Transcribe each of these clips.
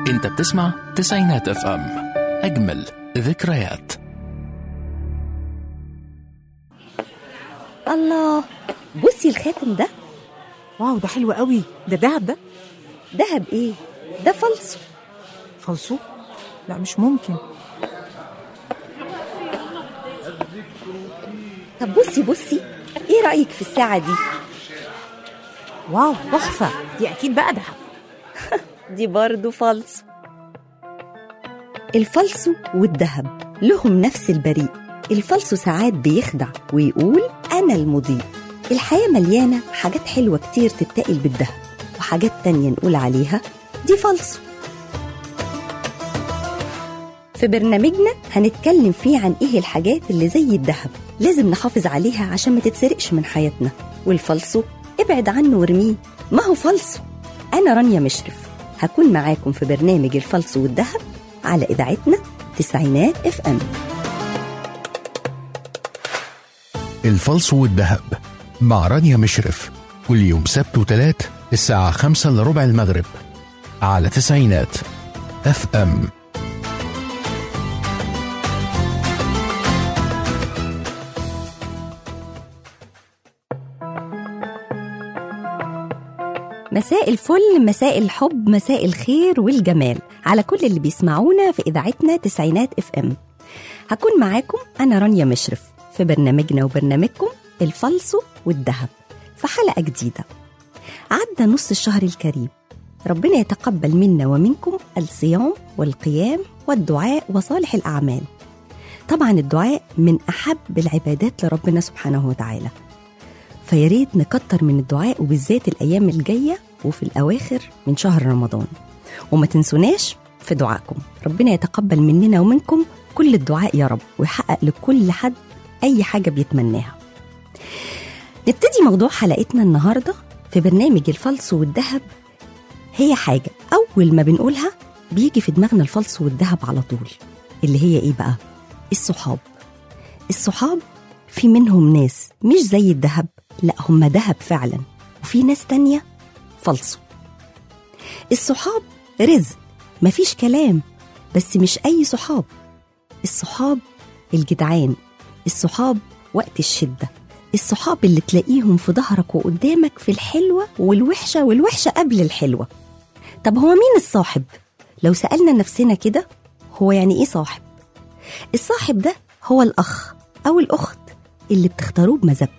انت بتسمع تسعينات اف ام اجمل ذكريات الله بصي الخاتم ده واو ده حلو قوي ده دهب ده دهب ايه ده فلسو فلسو لا مش ممكن طب بصي بصي ايه رأيك في الساعة دي واو تحفه دي اكيد بقى دهب دي برضو فلسو الفلسو والذهب لهم نفس البريء الفلسو ساعات بيخدع ويقول أنا المضيء الحياة مليانة حاجات حلوة كتير تتقل بالذهب وحاجات تانية نقول عليها دي فلسو في برنامجنا هنتكلم فيه عن ايه الحاجات اللي زي الذهب لازم نحافظ عليها عشان ما تتسرقش من حياتنا والفلسو ابعد عنه وارميه ما هو فلسو انا رانيا مشرف هكون معاكم في برنامج الفلسو والذهب على اذاعتنا تسعينات اف ام الفلس والذهب مع رانيا مشرف كل يوم سبت وتلات الساعة خمسة إلا ربع المغرب على تسعينات اف ام مساء الفل مساء الحب مساء الخير والجمال على كل اللي بيسمعونا في اذاعتنا تسعينات اف ام هكون معاكم انا رانيا مشرف في برنامجنا وبرنامجكم الفلسو والذهب في حلقه جديده عدى نص الشهر الكريم ربنا يتقبل منا ومنكم الصيام والقيام والدعاء وصالح الاعمال طبعا الدعاء من احب العبادات لربنا سبحانه وتعالى فيا ريت نكتر من الدعاء وبالذات الايام الجايه وفي الاواخر من شهر رمضان وما تنسوناش في دعائكم ربنا يتقبل مننا ومنكم كل الدعاء يا رب ويحقق لكل حد اي حاجه بيتمناها نبتدي موضوع حلقتنا النهارده في برنامج الفلس والذهب هي حاجه اول ما بنقولها بيجي في دماغنا الفلس والذهب على طول اللي هي ايه بقى الصحاب الصحاب في منهم ناس مش زي الذهب لا هم ذهب فعلا وفي ناس تانية فلسو الصحاب رزق مفيش كلام بس مش أي صحاب الصحاب الجدعان الصحاب وقت الشدة الصحاب اللي تلاقيهم في ظهرك وقدامك في الحلوة والوحشة والوحشة قبل الحلوة طب هو مين الصاحب؟ لو سألنا نفسنا كده هو يعني إيه صاحب؟ الصاحب ده هو الأخ أو الأخت اللي بتختاروه بمزاجكم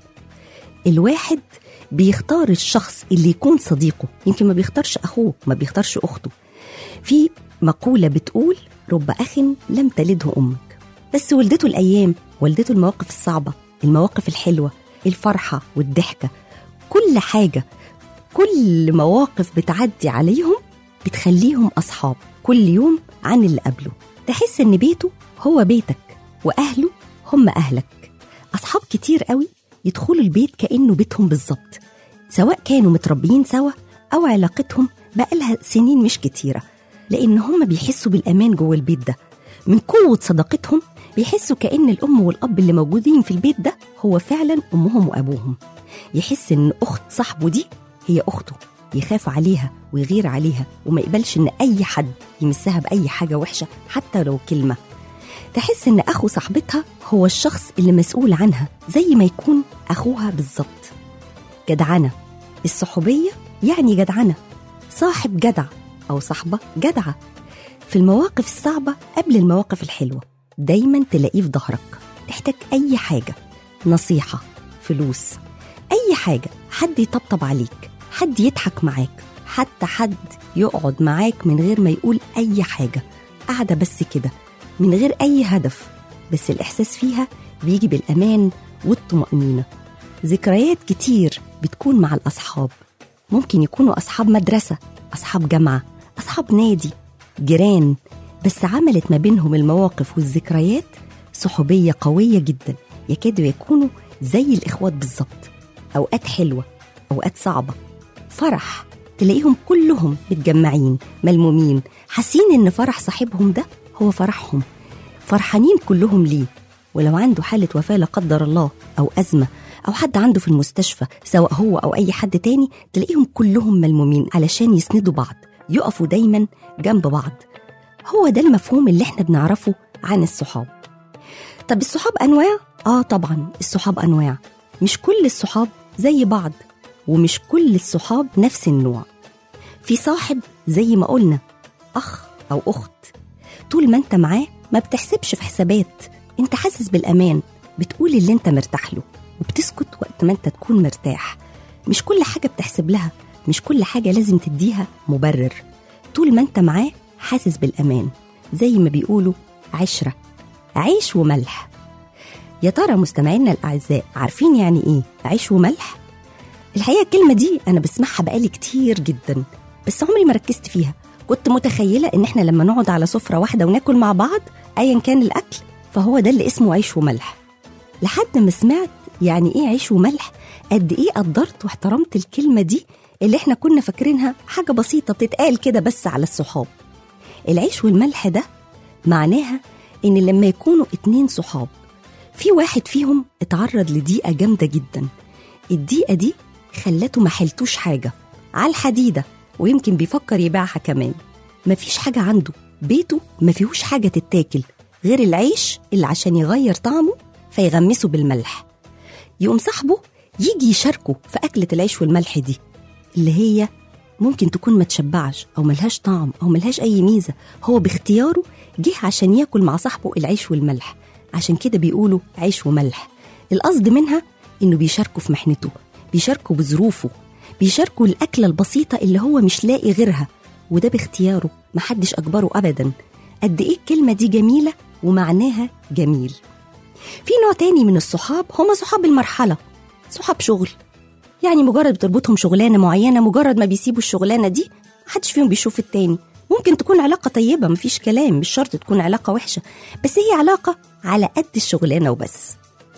الواحد بيختار الشخص اللي يكون صديقه يمكن ما بيختارش أخوه ما بيختارش أخته في مقولة بتقول رب أخ لم تلده أمك بس ولدته الأيام ولدته المواقف الصعبة المواقف الحلوة الفرحة والضحكة كل حاجة كل مواقف بتعدي عليهم بتخليهم أصحاب كل يوم عن اللي قبله تحس إن بيته هو بيتك وأهله هم أهلك أصحاب كتير قوي يدخلوا البيت كأنه بيتهم بالظبط سواء كانوا متربيين سوا أو علاقتهم بقالها سنين مش كتيرة لأن هم بيحسوا بالأمان جوه البيت ده من قوة صداقتهم بيحسوا كأن الأم والأب اللي موجودين في البيت ده هو فعلا أمهم وأبوهم يحس إن أخت صاحبه دي هي أخته يخاف عليها ويغير عليها وما يقبلش إن أي حد يمسها بأي حاجة وحشة حتى لو كلمة تحس إن أخو صاحبتها هو الشخص اللي مسؤول عنها زي ما يكون أخوها بالظبط جدعنة الصحوبية يعني جدعنة صاحب جدع أو صاحبة جدعة في المواقف الصعبة قبل المواقف الحلوة دايما تلاقيه في ظهرك تحتاج أي حاجة نصيحة فلوس أي حاجة حد يطبطب عليك حد يضحك معاك حتى حد يقعد معاك من غير ما يقول أي حاجة قاعدة بس كده من غير أي هدف بس الإحساس فيها بيجي بالأمان والطمأنينة ذكريات كتير بتكون مع الأصحاب ممكن يكونوا أصحاب مدرسة أصحاب جامعة أصحاب نادي جيران بس عملت ما بينهم المواقف والذكريات صحوبية قوية جدا يكادوا يكونوا زي الإخوات بالظبط أوقات حلوة أوقات صعبة فرح تلاقيهم كلهم متجمعين ملمومين حاسين إن فرح صاحبهم ده هو فرحهم فرحانين كلهم ليه ولو عنده حالة وفاة لا قدر الله أو أزمة أو حد عنده في المستشفى سواء هو أو أي حد تاني تلاقيهم كلهم ملمومين علشان يسندوا بعض يقفوا دايما جنب بعض هو ده المفهوم اللي احنا بنعرفه عن الصحاب طب الصحاب انواع اه طبعا الصحاب انواع مش كل الصحاب زي بعض ومش كل الصحاب نفس النوع في صاحب زي ما قلنا اخ او اخت طول ما انت معاه ما بتحسبش في حسابات انت حاسس بالامان بتقول اللي انت مرتاح له وبتسكت وقت ما انت تكون مرتاح مش كل حاجه بتحسب لها مش كل حاجه لازم تديها مبرر طول ما انت معاه حاسس بالامان زي ما بيقولوا عشره عيش وملح يا ترى مستمعينا الاعزاء عارفين يعني ايه عيش وملح الحقيقه الكلمه دي انا بسمعها بقالي كتير جدا بس عمري ما ركزت فيها كنت متخيله ان احنا لما نقعد على سفره واحده وناكل مع بعض ايا كان الاكل فهو ده اللي اسمه عيش وملح لحد ما سمعت يعني ايه عيش وملح قد ايه قدرت واحترمت الكلمه دي اللي احنا كنا فاكرينها حاجه بسيطه بتتقال كده بس على الصحاب العيش والملح ده معناها ان لما يكونوا اتنين صحاب في واحد فيهم اتعرض لضيقه جامده جدا الضيقه دي خلته ما حلتوش حاجه على الحديده ويمكن بيفكر يبيعها كمان مفيش حاجه عنده بيته ما فيهوش حاجه تتاكل غير العيش اللي عشان يغير طعمه فيغمسه بالملح يقوم صاحبه يجي يشاركه في أكلة العيش والملح دي اللي هي ممكن تكون ما تشبعش أو ملهاش طعم أو ملهاش أي ميزة هو باختياره جه عشان ياكل مع صاحبه العيش والملح عشان كده بيقولوا عيش وملح القصد منها إنه بيشاركوا في محنته بيشاركوا بظروفه بيشاركوا الأكلة البسيطة اللي هو مش لاقي غيرها وده باختياره محدش أجبره أبدا قد إيه الكلمة دي جميلة ومعناها جميل في نوع تاني من الصحاب هما صحاب المرحلة صحاب شغل يعني مجرد بتربطهم شغلانة معينة مجرد ما بيسيبوا الشغلانة دي محدش فيهم بيشوف التاني ممكن تكون علاقة طيبة مفيش كلام مش شرط تكون علاقة وحشة بس هي علاقة على قد الشغلانة وبس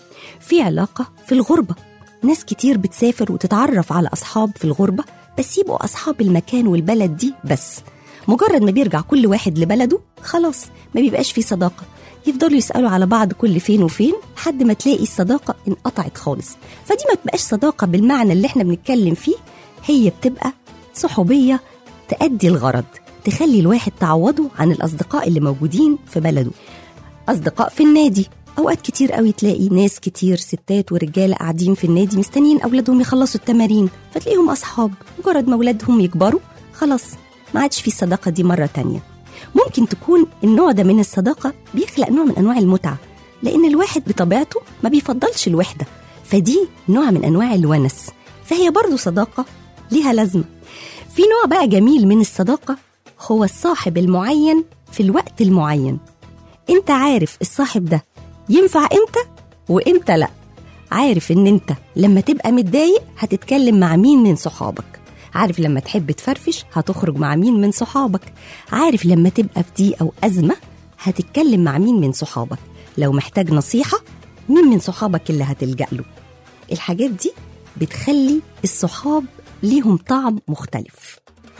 في علاقة في الغربة ناس كتير بتسافر وتتعرف على أصحاب في الغربة بس يبقوا أصحاب المكان والبلد دي بس مجرد ما بيرجع كل واحد لبلده خلاص ما بيبقاش في صداقة يفضلوا يسألوا على بعض كل فين وفين لحد ما تلاقي الصداقة انقطعت خالص فدي ما تبقاش صداقة بالمعنى اللي احنا بنتكلم فيه هي بتبقى صحوبية تأدي الغرض تخلي الواحد تعوضه عن الأصدقاء اللي موجودين في بلده أصدقاء في النادي أوقات كتير قوي تلاقي ناس كتير ستات ورجالة قاعدين في النادي مستنيين أولادهم يخلصوا التمارين فتلاقيهم أصحاب مجرد ما أولادهم يكبروا خلاص ما عادش في الصداقة دي مرة تانية ممكن تكون النوع ده من الصداقة بيخلق نوع من أنواع المتعة لأن الواحد بطبيعته ما بيفضلش الوحدة فدي نوع من أنواع الونس فهي برضو صداقة ليها لازمة في نوع بقى جميل من الصداقة هو الصاحب المعين في الوقت المعين انت عارف الصاحب ده ينفع امتى وامتى لا عارف ان انت لما تبقى متضايق هتتكلم مع مين من صحابك عارف لما تحب تفرفش هتخرج مع مين من صحابك عارف لما تبقى في ضيق او ازمه هتتكلم مع مين من صحابك لو محتاج نصيحه مين من صحابك اللي هتلجا له الحاجات دي بتخلي الصحاب ليهم طعم مختلف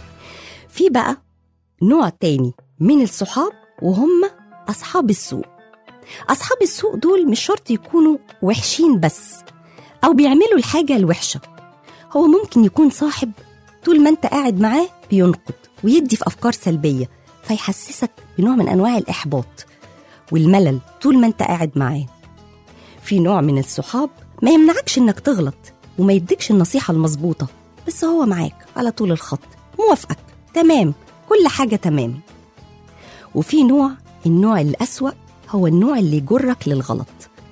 في بقى نوع تاني من الصحاب وهم أصحاب السوء أصحاب السوء دول مش شرط يكونوا وحشين بس أو بيعملوا الحاجة الوحشة هو ممكن يكون صاحب طول ما أنت قاعد معاه بينقد ويدي في أفكار سلبية فيحسسك بنوع من أنواع الإحباط والملل طول ما أنت قاعد معاه في نوع من الصحاب ما يمنعكش إنك تغلط وما يديكش النصيحة المظبوطة بس هو معاك على طول الخط موافقك تمام كل حاجة تمام وفي نوع النوع الأسوأ هو النوع اللي يجرك للغلط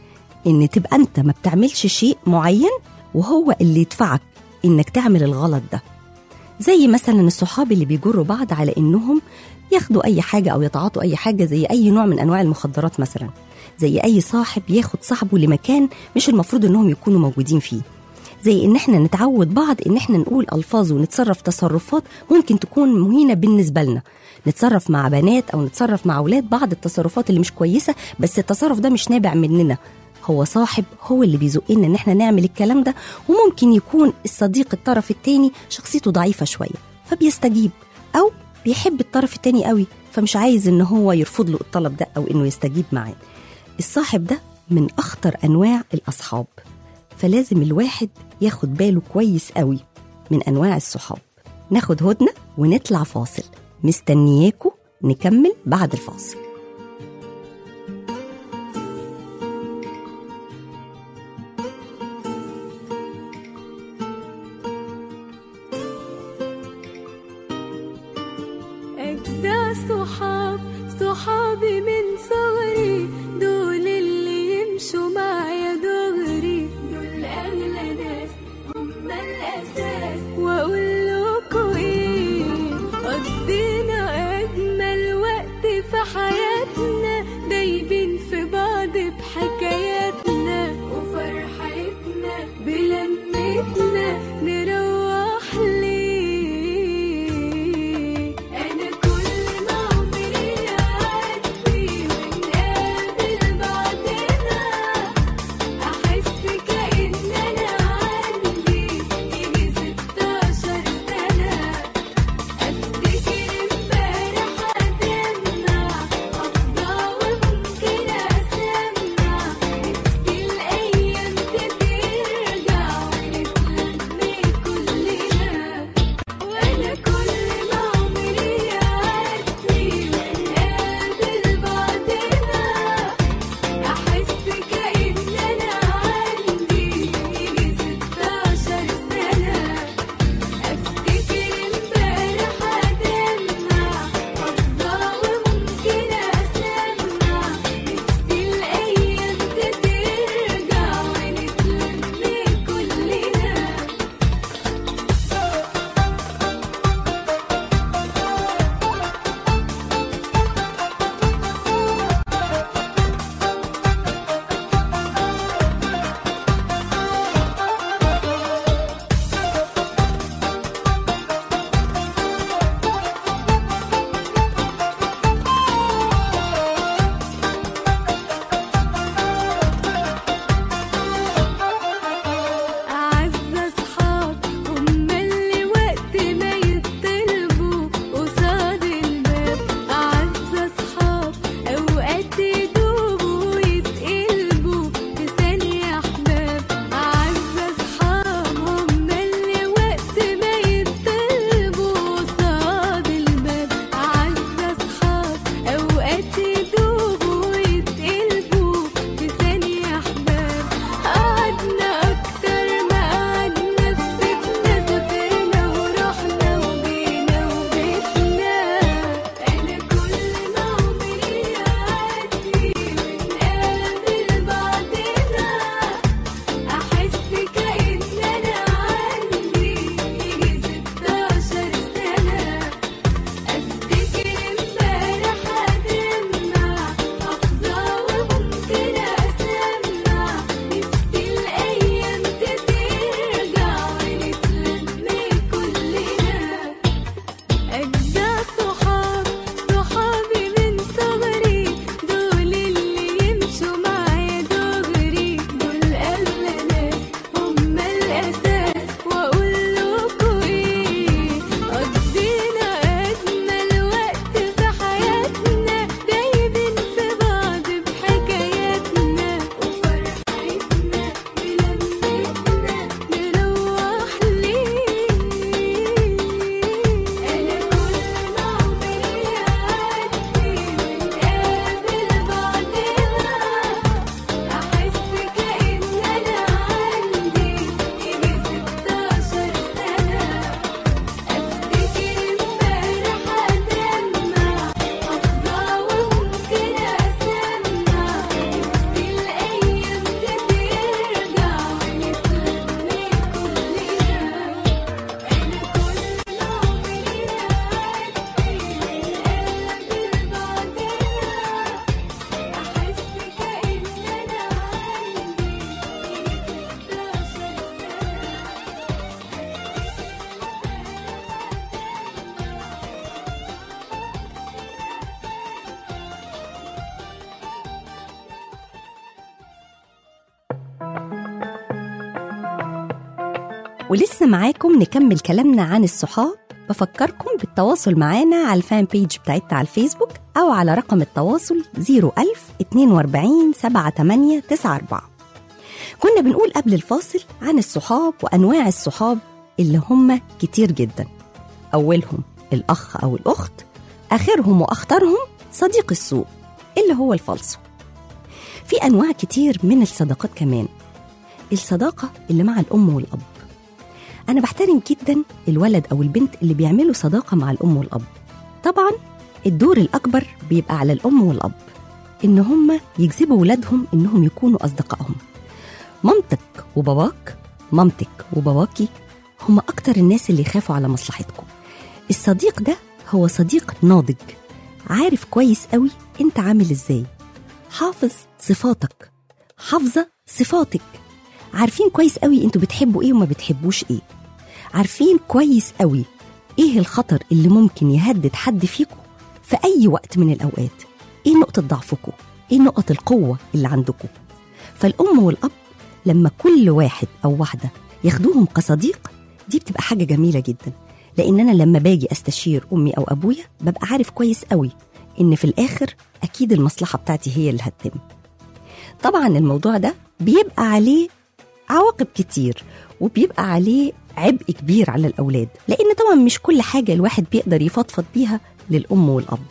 إن تبقى أنت ما بتعملش شيء معين وهو اللي يدفعك إنك تعمل الغلط ده زي مثلا الصحاب اللي بيجروا بعض على إنهم ياخدوا أي حاجة أو يتعاطوا أي حاجة زي أي نوع من أنواع المخدرات مثلا زي أي صاحب ياخد صاحبه لمكان مش المفروض إنهم يكونوا موجودين فيه زي ان احنا نتعود بعض ان احنا نقول الفاظ ونتصرف تصرفات ممكن تكون مهينه بالنسبه لنا نتصرف مع بنات او نتصرف مع اولاد بعض التصرفات اللي مش كويسه بس التصرف ده مش نابع مننا هو صاحب هو اللي بيزقنا ان احنا نعمل الكلام ده وممكن يكون الصديق الطرف التاني شخصيته ضعيفه شويه فبيستجيب او بيحب الطرف التاني قوي فمش عايز ان هو يرفض له الطلب ده او انه يستجيب معاه الصاحب ده من اخطر انواع الاصحاب فلازم الواحد ياخد باله كويس قوي من انواع الصحاب ناخد هدنة ونطلع فاصل مستنياكوا نكمل بعد الفاصل أجدع صحاب صحابي من صغري دول اللي يمشوا معايا دغري دول أغلى ناس هم الأساس وأقول لكم إيه قضينا أجمل وقت في حياتنا دايبين في بعض بحكاياتنا وفرحتنا بلمتنا نروح ليه أنا كل ما عمري يعدي ونقابل بعضنا أحس كأن أنا عندي يجي ستاشر سنة أفتكر امبارح أدمع أفضى وممكن أسمع نفسي الأيام ترجع ونتلم كلنا وأنا كل ما عمري يعدي ونقابل بعضنا أحس كأن أنا عندي يجي ستاشر سنة أفتكر امبارح أدمع أفضى وممكن أسمع نفسي الأيام ترجع ونتلم كلنا أعز أصحاب هم اللي وقت ما يطلبوا قصاد الباب أعز أصحاب أوقات يدوبوا ويتقلبوا في ثانية أحباب أعز أصحاب هم اللي وقت ما يطلبوا قصاد الباب أعز أصحاب أوقات يدوبوا ويتقلبوا في ثانية أحباب قعدنا أكتر ما قعدنا في بيتنا سافرنا ورحنا وجينا وبيتنا أنا كل ما عمري يعدي ونقابل بعضنا أحس كأن أنا عندي يجي ستاشر سنة أفتكر امبارح أدمع أفضى وممكن أسمع نفسي الأيام ترجع ونتلم كلنا أجدع صحاب صحابي من صغري دول اللي يمشوا معايا دغري دول أغلى ناس هم الأساس وأقول لكم إيه قضينا أجمل وقت في حياتنا دايبين في بعض بحكاياتنا وفرحتنا بلمتنا نروح ليه أنا كل ما عمري يعدي ونقابل بعضنا أحس كأن أنا عندي يجي ستاشر سنة أفتكر امبارح أدمع أفضى وممكن أسمع نفسي الأيام ترجع ونتلم كلنا أنا كل ما عمري يعدي ونقابل بعضنا أحس كأن أنا عندي يجي ستاشر سنة ولسه معاكم نكمل كلامنا عن الصحاب بفكركم بالتواصل معانا على الفان بيج بتاعتنا على الفيسبوك أو على رقم التواصل 01000 42 7894 كنا بنقول قبل الفاصل عن الصحاب وأنواع الصحاب اللي هم كتير جدا أولهم الأخ أو الأخت آخرهم وأخطرهم صديق السوء اللي هو الفالصو في أنواع كتير من الصداقات كمان الصداقة اللي مع الأم والأب أنا بحترم جدا الولد أو البنت اللي بيعملوا صداقة مع الأم والأب طبعا الدور الأكبر بيبقى على الأم والأب إن هم يجذبوا ولادهم إنهم يكونوا أصدقائهم مامتك وباباك مامتك وباباكي هم أكتر الناس اللي يخافوا على مصلحتكم الصديق ده هو صديق ناضج عارف كويس قوي انت عامل ازاي حافظ صفاتك حافظة صفاتك عارفين كويس قوي انتوا بتحبوا ايه وما بتحبوش ايه عارفين كويس قوي ايه الخطر اللي ممكن يهدد حد فيكم في اي وقت من الاوقات ايه نقطة ضعفكم ايه نقط القوة اللي عندكم فالام والاب لما كل واحد او واحدة ياخدوهم كصديق دي بتبقى حاجة جميلة جدا لان انا لما باجي استشير امي او ابويا ببقى عارف كويس قوي ان في الاخر اكيد المصلحة بتاعتي هي اللي هتتم طبعا الموضوع ده بيبقى عليه عواقب كتير وبيبقى عليه عبء كبير على الأولاد لأن طبعا مش كل حاجة الواحد بيقدر يفضفض بيها للأم والأب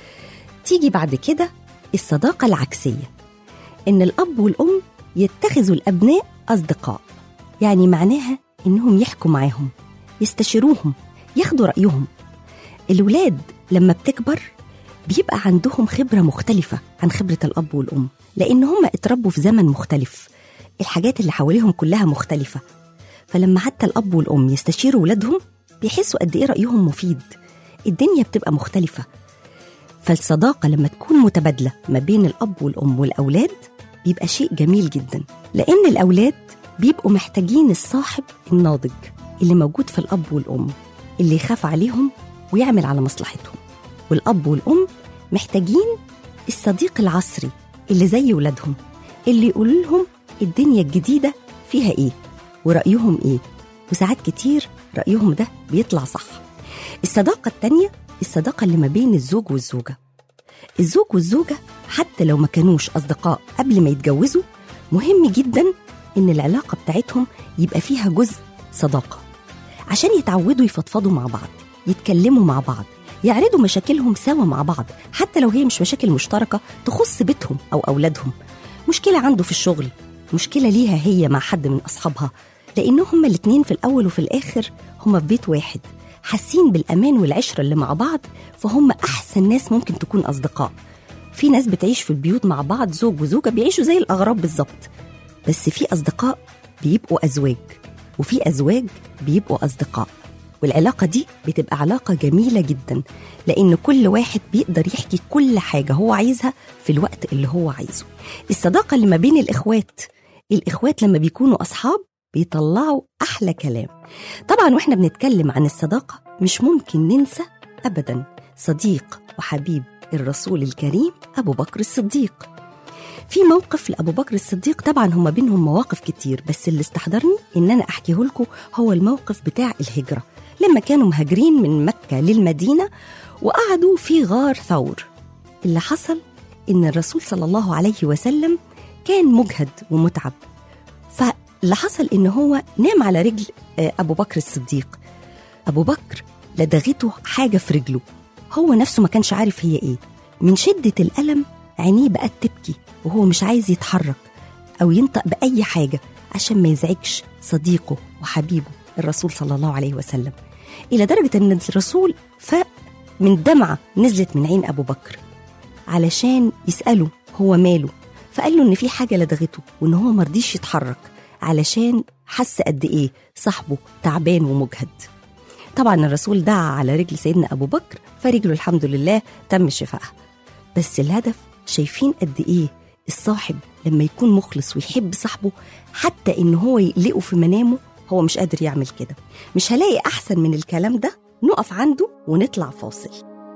تيجي بعد كده الصداقة العكسية إن الأب والأم يتخذوا الأبناء أصدقاء يعني معناها إنهم يحكوا معاهم يستشيروهم ياخدوا رأيهم الولاد لما بتكبر بيبقى عندهم خبرة مختلفة عن خبرة الأب والأم لأن هم اتربوا في زمن مختلف الحاجات اللي حواليهم كلها مختلفة فلما حتى الأب والأم يستشيروا ولادهم بيحسوا قد إيه رأيهم مفيد الدنيا بتبقى مختلفة فالصداقة لما تكون متبادلة ما بين الأب والأم والأولاد بيبقى شيء جميل جدا لأن الأولاد بيبقوا محتاجين الصاحب الناضج اللي موجود في الأب والأم اللي يخاف عليهم ويعمل على مصلحتهم والأب والأم محتاجين الصديق العصري اللي زي ولادهم اللي يقول لهم الدنيا الجديدة فيها إيه ورأيهم إيه وساعات كتير رأيهم ده بيطلع صح الصداقة التانية الصداقة اللي ما بين الزوج والزوجة الزوج والزوجة حتى لو ما كانوش أصدقاء قبل ما يتجوزوا مهم جدا إن العلاقة بتاعتهم يبقى فيها جزء صداقة عشان يتعودوا يفضفضوا مع بعض يتكلموا مع بعض يعرضوا مشاكلهم سوا مع بعض حتى لو هي مش مشاكل مشتركة تخص بيتهم أو أولادهم مشكلة عنده في الشغل مشكلة ليها هي مع حد من أصحابها لأن هما الاتنين في الأول وفي الآخر هما في بيت واحد حاسين بالأمان والعشرة اللي مع بعض فهم أحسن ناس ممكن تكون أصدقاء في ناس بتعيش في البيوت مع بعض زوج وزوجة بيعيشوا زي الأغراب بالظبط بس في أصدقاء بيبقوا أزواج وفي أزواج بيبقوا أصدقاء والعلاقة دي بتبقى علاقة جميلة جدا لأن كل واحد بيقدر يحكي كل حاجة هو عايزها في الوقت اللي هو عايزه الصداقة اللي ما بين الإخوات الإخوات لما بيكونوا أصحاب بيطلعوا أحلى كلام طبعا وإحنا بنتكلم عن الصداقة مش ممكن ننسى أبدا صديق وحبيب الرسول الكريم أبو بكر الصديق في موقف لأبو بكر الصديق طبعا هما بينهم مواقف كتير بس اللي استحضرني إن أنا أحكيه لكم هو الموقف بتاع الهجرة لما كانوا مهاجرين من مكة للمدينة وقعدوا في غار ثور اللي حصل إن الرسول صلى الله عليه وسلم كان مجهد ومتعب فاللي حصل إن هو نام على رجل آه، أبو بكر الصديق أبو بكر لدغته حاجة في رجله هو نفسه ما كانش عارف هي إيه من شدة الألم عينيه بقت تبكي وهو مش عايز يتحرك أو ينطق بأي حاجة عشان ما يزعجش صديقه وحبيبه الرسول صلى الله عليه وسلم إلى درجة أن الرسول فاق من دمعة نزلت من عين أبو بكر علشان يسأله هو ماله فقال له إن في حاجة لدغته وإن هو مرضيش يتحرك علشان حس قد إيه صاحبه تعبان ومجهد طبعا الرسول دعا على رجل سيدنا أبو بكر فرجله الحمد لله تم شفائها بس الهدف شايفين قد إيه الصاحب لما يكون مخلص ويحب صاحبه حتى إن هو يقلقه في منامه هو مش قادر يعمل كده مش هلاقي أحسن من الكلام ده نقف عنده ونطلع فاصل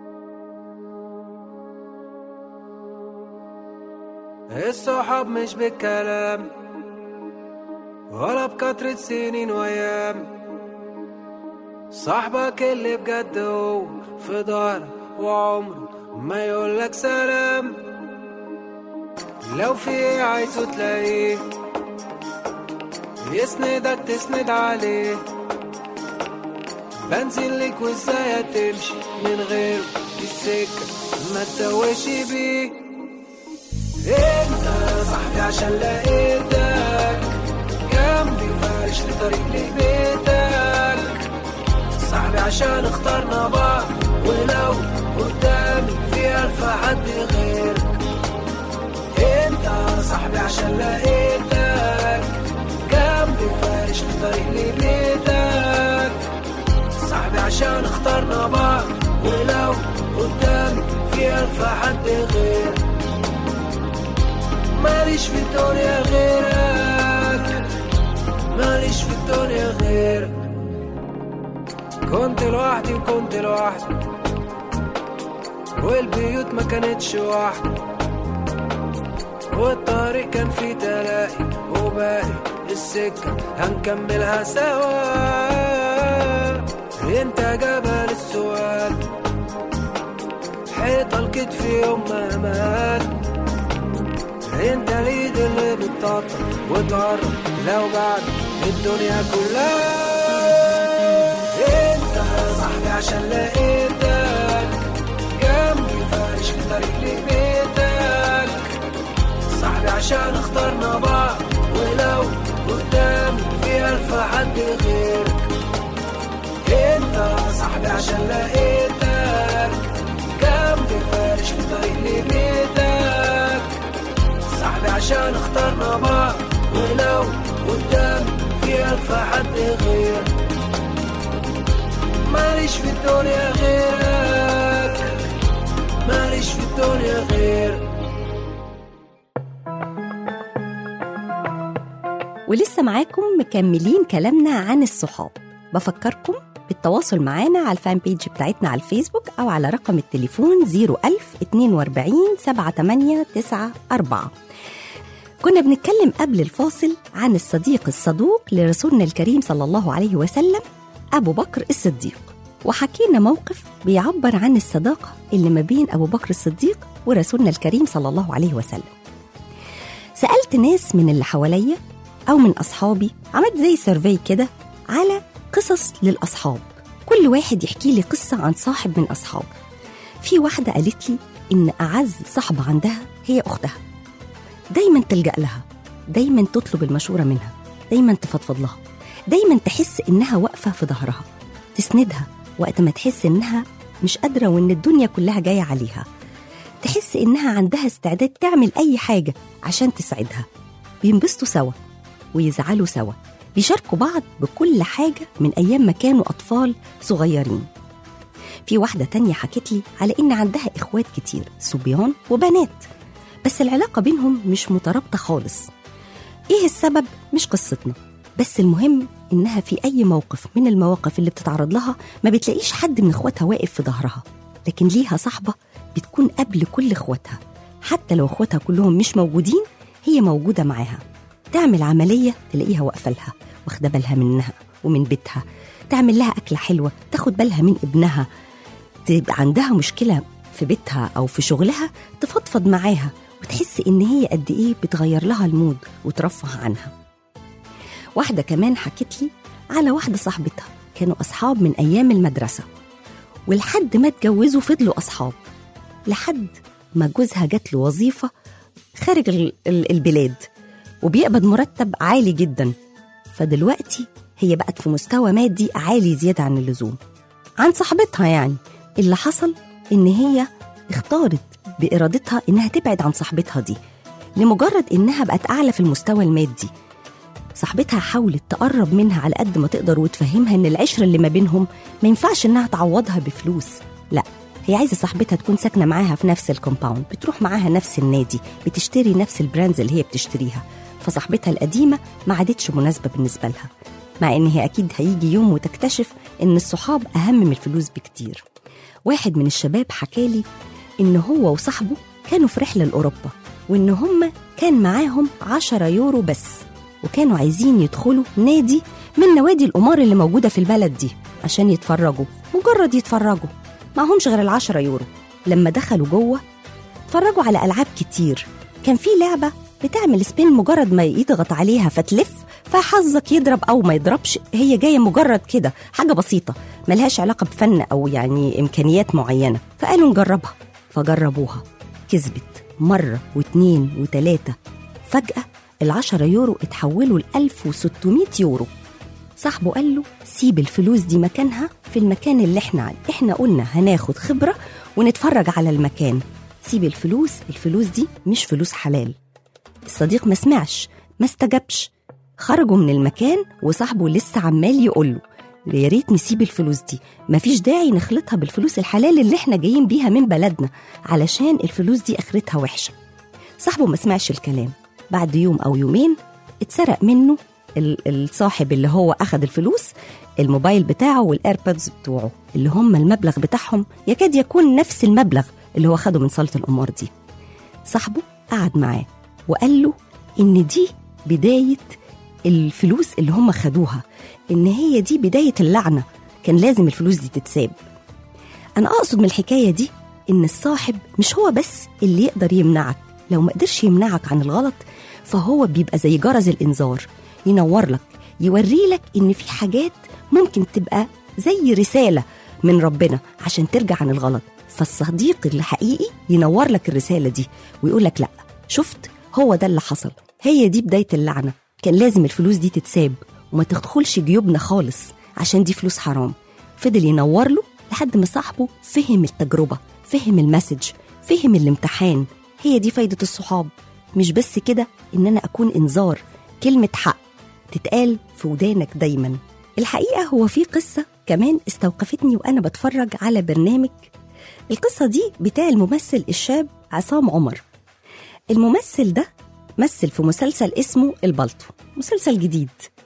الصحاب مش بالكلام ولا بكترة سنين وأيام صاحبك اللي بجد هو في ظهرك وعمره ما يقولك سلام لو في ايه عايزه تلاقيه يسندك تسند عليه بنزل لك وازاي هتمشي من غيره دي السكة ما تتوهش بيك انت يا صاحبي عشان لقيتك جنبي فارش لي طريق لبيتك صاحبي عشان اخترنا بعض ولو قدامي في ألف حد غيرك انت يا صاحبي عشان لقيتك جنبي فارش لي طريق لبيتك صاحبي عشان اخترنا بعض ولو قدامي في ألف حد غيرك ماليش في الدنيا غيرك ماليش في الدنيا غيرك كنت لوحدي وكنت لوحدي والبيوت ما كانتش واحدة والطريق كان فيه تلاقي وباقي السكة هنكملها سوا انت جبل السؤال حيطة الكتف يوم ما مات انت اليد اللي بتطاطا وتقرب لو بعد الدنيا كلها انت يا صاحبي عشان لقيتك جنبي فارش في طريق لبيتك صاحبي عشان اخترنا بعض ولو قدامي في ألف حد غيرك انت يا صاحبي عشان لقيتك جنبي فارش في طريق لبيتك صاحبي عشان اخترنا بعض ولو قدامي في ألف حد غيرك ماليش في الدنيا غيرك ماليش في الدنيا غيرك ولسه معاكم مكملين كلامنا عن الصحاب بفكركم بالتواصل معانا على الفان بيج بتاعتنا على الفيسبوك أو على رقم التليفون 01000 42 7894 كنا بنتكلم قبل الفاصل عن الصديق الصدوق لرسولنا الكريم صلى الله عليه وسلم أبو بكر الصديق وحكينا موقف بيعبر عن الصداقة اللي ما بين أبو بكر الصديق ورسولنا الكريم صلى الله عليه وسلم سألت ناس من اللي حواليا أو من أصحابي عملت زي سيرفي كده على قصص للأصحاب كل واحد يحكي لي قصة عن صاحب من أصحابه في واحدة قالت لي إن أعز صاحبة عندها هي أختها دايما تلجأ لها دايما تطلب المشورة منها دايما تفضفض لها دايما تحس إنها واقفة في ظهرها تسندها وقت ما تحس إنها مش قادرة وإن الدنيا كلها جاية عليها تحس إنها عندها استعداد تعمل أي حاجة عشان تساعدها بينبسطوا سوا ويزعلوا سوا بيشاركوا بعض بكل حاجة من أيام ما كانوا أطفال صغيرين في واحدة تانية حكت لي على إن عندها إخوات كتير صبيان وبنات بس العلاقة بينهم مش مترابطة خالص إيه السبب مش قصتنا بس المهم إنها في أي موقف من المواقف اللي بتتعرض لها ما بتلاقيش حد من إخواتها واقف في ظهرها لكن ليها صاحبة بتكون قبل كل إخواتها حتى لو إخواتها كلهم مش موجودين هي موجودة معاها تعمل عملية تلاقيها واقفة لها واخدة بالها منها ومن بيتها تعمل لها أكلة حلوة تاخد بالها من ابنها تبقى عندها مشكلة في بيتها أو في شغلها تفضفض معاها وتحس إن هي قد إيه بتغير لها المود وترفه عنها واحدة كمان حكت لي على واحدة صاحبتها كانوا أصحاب من أيام المدرسة ولحد ما اتجوزوا فضلوا أصحاب لحد ما جوزها جات له وظيفة خارج ال- ال- البلاد وبيقبض مرتب عالي جدا فدلوقتي هي بقت في مستوى مادي عالي زيادة عن اللزوم عن صاحبتها يعني اللي حصل إن هي اختارت بإرادتها إنها تبعد عن صاحبتها دي لمجرد إنها بقت أعلى في المستوى المادي صاحبتها حاولت تقرب منها على قد ما تقدر وتفهمها ان العشره اللي ما بينهم ما ينفعش انها تعوضها بفلوس لا هي عايزه صاحبتها تكون ساكنه معاها في نفس الكومباوند بتروح معاها نفس النادي بتشتري نفس البراندز اللي هي بتشتريها فصاحبتها القديمه ما عادتش مناسبه بالنسبه لها مع ان هي اكيد هيجي يوم وتكتشف ان الصحاب اهم من الفلوس بكتير واحد من الشباب حكالي ان هو وصاحبه كانوا في رحله لاوروبا وان هم كان معاهم 10 يورو بس وكانوا عايزين يدخلوا نادي من نوادي القمار اللي موجودة في البلد دي عشان يتفرجوا مجرد يتفرجوا معهمش غير العشرة يورو لما دخلوا جوه اتفرجوا على ألعاب كتير كان في لعبة بتعمل سبين مجرد ما يضغط عليها فتلف فحظك يضرب أو ما يضربش هي جاية مجرد كده حاجة بسيطة ملهاش علاقة بفن أو يعني إمكانيات معينة فقالوا نجربها فجربوها كسبت مرة واتنين وتلاتة فجأة العشرة يورو اتحولوا ل 1600 يورو صاحبه قال له سيب الفلوس دي مكانها في المكان اللي احنا عليه احنا قلنا هناخد خبرة ونتفرج على المكان سيب الفلوس الفلوس دي مش فلوس حلال الصديق ما سمعش ما استجابش خرجوا من المكان وصاحبه لسه عمال يقول له يا ريت نسيب الفلوس دي مفيش داعي نخلطها بالفلوس الحلال اللي احنا جايين بيها من بلدنا علشان الفلوس دي اخرتها وحشه صاحبه ما سمعش الكلام بعد يوم او يومين اتسرق منه ال- الصاحب اللي هو اخذ الفلوس الموبايل بتاعه والايربودز بتوعه اللي هم المبلغ بتاعهم يكاد يكون نفس المبلغ اللي هو خده من صاله القمار دي صاحبه قعد معاه وقال له ان دي بدايه الفلوس اللي هم خدوها ان هي دي بدايه اللعنه كان لازم الفلوس دي تتساب انا اقصد من الحكايه دي ان الصاحب مش هو بس اللي يقدر يمنعك لو ما قدرش يمنعك عن الغلط فهو بيبقى زي جرس الانذار ينور لك يوري لك ان في حاجات ممكن تبقى زي رساله من ربنا عشان ترجع عن الغلط فالصديق الحقيقي ينور لك الرساله دي ويقول لك لا شفت هو ده اللي حصل هي دي بدايه اللعنه كان لازم الفلوس دي تتساب وما تدخلش جيوبنا خالص عشان دي فلوس حرام فضل ينور له لحد ما صاحبه فهم التجربه فهم المسج فهم الامتحان هي دي فايده الصحاب مش بس كده ان انا اكون انذار كلمه حق تتقال في ودانك دايما الحقيقه هو في قصه كمان استوقفتني وانا بتفرج على برنامج القصه دي بتاع الممثل الشاب عصام عمر الممثل ده مثل في مسلسل اسمه البلطو مسلسل جديد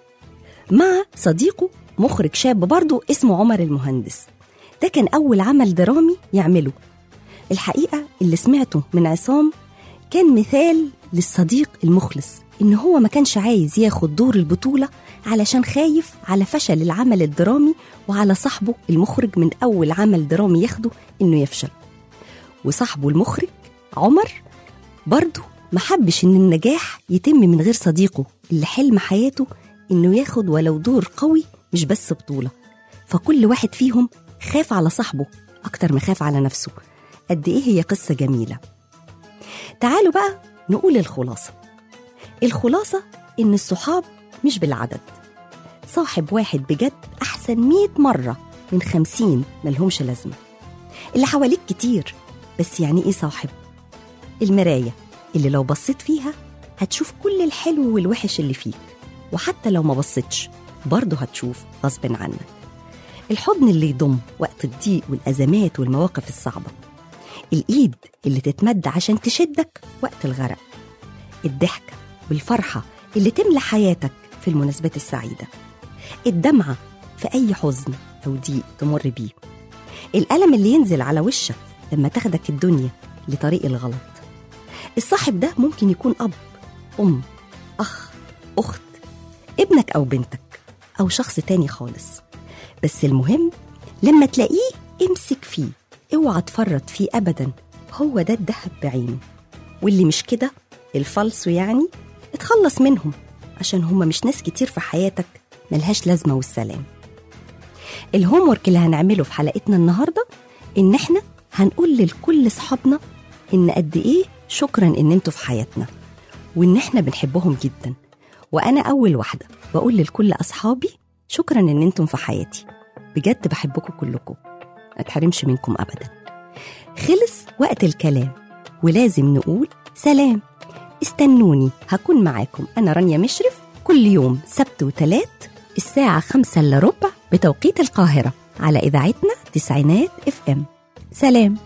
مع صديقه مخرج شاب برضه اسمه عمر المهندس ده كان أول عمل درامي يعمله الحقيقة اللي سمعته من عصام كان مثال للصديق المخلص إن هو ما كانش عايز ياخد دور البطولة علشان خايف على فشل العمل الدرامي وعلى صاحبه المخرج من أول عمل درامي ياخده إنه يفشل وصاحبه المخرج عمر برضه ما حبش إن النجاح يتم من غير صديقه اللي حلم حياته إنه ياخد ولو دور قوي مش بس بطولة فكل واحد فيهم خاف على صاحبه أكتر ما خاف على نفسه قد إيه هي قصة جميلة تعالوا بقى نقول الخلاصة الخلاصة إن الصحاب مش بالعدد صاحب واحد بجد أحسن مئة مرة من خمسين ملهمش لازمة اللي حواليك كتير بس يعني إيه صاحب؟ المراية اللي لو بصيت فيها هتشوف كل الحلو والوحش اللي فيك وحتى لو ما بصيتش برضه هتشوف غصب عنك الحضن اللي يضم وقت الضيق والأزمات والمواقف الصعبة الإيد اللي تتمد عشان تشدك وقت الغرق الضحكة والفرحة اللي تملى حياتك في المناسبات السعيدة الدمعة في أي حزن أو ضيق تمر بيه الألم اللي ينزل على وشك لما تاخدك الدنيا لطريق الغلط الصاحب ده ممكن يكون أب أم أخ أخت ابنك أو بنتك أو شخص تاني خالص بس المهم لما تلاقيه امسك فيه اوعى تفرط فيه أبدا هو ده الدهب بعينه واللي مش كده الفالصو يعني اتخلص منهم عشان هما مش ناس كتير في حياتك ملهاش لازمة والسلام الهوم ورك اللي هنعمله في حلقتنا النهاردة إن إحنا هنقول لكل صحابنا إن قد إيه شكرا إن انتوا في حياتنا وإن إحنا بنحبهم جدا وأنا أول واحدة بقول لكل أصحابي شكرا إن انتم في حياتي بجد بحبكم كلكم ما اتحرمش منكم أبدا خلص وقت الكلام ولازم نقول سلام استنوني هكون معاكم أنا رانيا مشرف كل يوم سبت وتلات الساعة خمسة إلا ربع بتوقيت القاهرة على إذاعتنا تسعينات اف ام سلام